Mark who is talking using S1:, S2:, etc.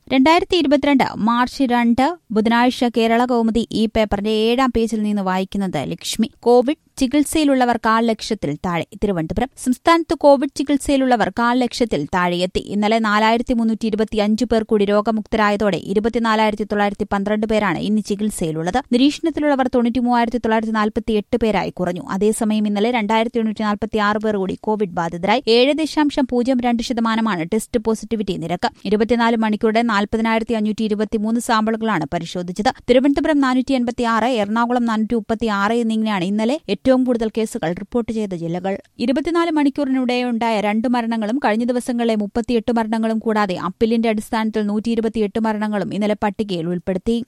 S1: രണ്ടായിരത്തി ഇരുപത്തിരണ്ട് മാർച്ച് രണ്ട് ബുധനാഴ്ച കേരള കൗമുദി ഈ പേപ്പറിന്റെ ഏഴാം പേജിൽ നിന്ന് വായിക്കുന്നത് ലക്ഷ്മി കോവിഡ് ചികിത്സയിലുള്ളവർ കാൽ ലക്ഷത്തിൽ താഴെ തിരുവനന്തപുരം സംസ്ഥാനത്ത് കോവിഡ് ചികിത്സയിലുള്ളവർ കാൽ ലക്ഷത്തിൽ താഴെയെത്തി ഇന്നലെ നാലായിരത്തി മുന്നൂറ്റി ഇരുപത്തിയഞ്ച് പേർ കൂടി രോഗമുക്തരായതോടെ ഇരുപത്തിനാലായിരത്തി തൊള്ളായിരത്തി പന്ത്രണ്ട് പേരാണ് ഇന്ന് ചികിത്സയിലുള്ളത് നിരീക്ഷണത്തിലുള്ളവർ തൊണ്ണൂറ്റി മൂവായിരത്തി തൊള്ളായിരത്തി നാൽപ്പത്തി എട്ട് പേരായി കുറഞ്ഞു അതേസമയം ഇന്നലെ രണ്ടായിരത്തി എണ്ണൂറ്റി നാൽപ്പത്തി ആറ് പേർ കൂടി കോവിഡ് ബാധിതരായി ഏഴ് ദശാംശം പൂജ്യം രണ്ട് ശതമാനമാണ് ടെസ്റ്റ് പോസിറ്റിവിറ്റി നിരക്ക് ഇരുപത്തിനാല് മണിക്കൂറുടെ നാൽപ്പതിനായിരത്തി അഞ്ഞൂറ്റി ഇരുപത്തിമൂന്ന് സാമ്പിളുകളാണ് പരിശോധിച്ചത് തിരുവനന്തപുരം നാനൂറ്റി എൺപത്തി ആറ് എറണാകുളം നാനൂറ്റി മുപ്പത്തി ആറ് എന്നിങ്ങനെയാണ് ഇന്നലെ ഏറ്റവും കൂടുതൽ കേസുകൾ റിപ്പോർട്ട് ചെയ്ത ജില്ലകൾ ഇരുപത്തിനാല് മണിക്കൂറിനിടെയുണ്ടായ രണ്ട് മരണങ്ങളും കഴിഞ്ഞ ദിവസങ്ങളിലെ മുപ്പത്തിയെട്ട് മരണങ്ങളും കൂടാതെ അപ്പീലിന്റെ അടിസ്ഥാനത്തിൽ നൂറ്റി ഇരുപത്തിയെട്ട് മരണങ്ങളും ഇന്നലെ പട്ടികയിൽ ഉൾപ്പെടുത്തി